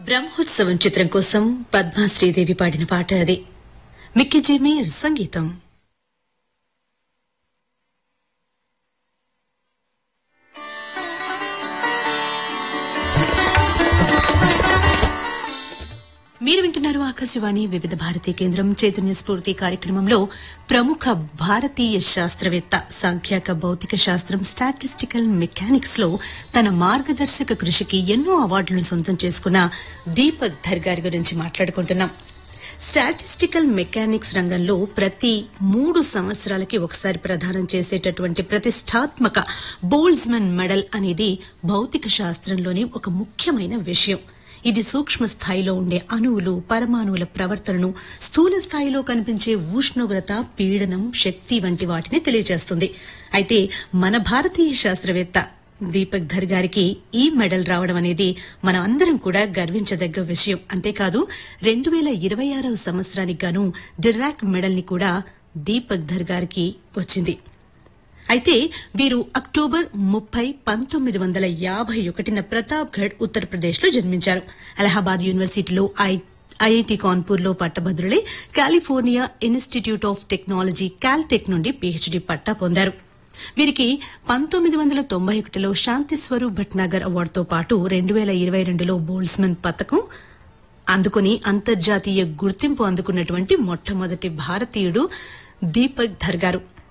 బ్రహ్మోత్సవం చిత్రం కోసం పద్మా శ్రీదేవి పాడిన పాట అది మిక్కీ జేమీర్ సంగీతం మీరు వింటున్నారు ఆకాశవాణి వివిధ భారతీ కేంద్రం చైతన్య స్ఫూర్తి కార్యక్రమంలో ప్రముఖ భారతీయ శాస్త్రవేత్త సాంఖ్యాక భౌతిక శాస్త్రం స్టాటిస్టికల్ మెకానిక్స్ లో తన మార్గదర్శక కృషికి ఎన్నో అవార్డులను సొంతం చేసుకున్న దీపక్ ధర్ గారి గురించి మాట్లాడుకుంటున్నాం స్టాటిస్టికల్ మెకానిక్స్ రంగంలో ప్రతి మూడు సంవత్సరాలకి ఒకసారి ప్రదానం చేసేటటువంటి ప్రతిష్టాత్మక బోల్స్మన్ మెడల్ అనేది భౌతిక శాస్త్రంలోని ఒక ముఖ్యమైన విషయం ఇది సూక్ష్మ స్థాయిలో ఉండే అణువులు పరమాణువుల ప్రవర్తనను స్థూల స్థాయిలో కనిపించే ఉష్ణోగ్రత పీడనం శక్తి వంటి వాటిని తెలియజేస్తుంది అయితే మన భారతీయ శాస్త్రవేత్త దీపక్ ధర్ గారికి ఈ మెడల్ రావడం అనేది మనం అందరం కూడా గర్వించదగ్గ విషయం అంతేకాదు రెండు వేల ఇరవై ఆరవ సంవత్సరానికి గాను డిరాక్ మెడల్ ని కూడా దీపక్ ధర్ గారికి వచ్చింది అయితే వీరు అక్టోబర్ ముప్పై పంతొమ్మిది వందల యాభై ఒకటిన ప్రతాప్గఢ్ ఉత్తరప్రదేశ్ లో జన్మించారు అలహాబాద్ యూనివర్సిటీలో ఐ- ఐఐటి కాన్పూర్ లో పట్టభద్రులై California institute of technology Caltech నుండి పీహెచ్డీ పట్టా పొందారు వీరికి పంతొమ్మిది వందల తొంభై ఒకటిలో శాంతి స్వరూప్ భట్నాగర్ అవార్డుతో పాటు రెండు వేల ఇరవై రెండులో బోల్స్మన్ పథకం అందుకుని అంతర్జాతీయ గుర్తింపు అందుకున్నటువంటి మొట్టమొదటి భారతీయుడు దీపక్ ధర్ గారు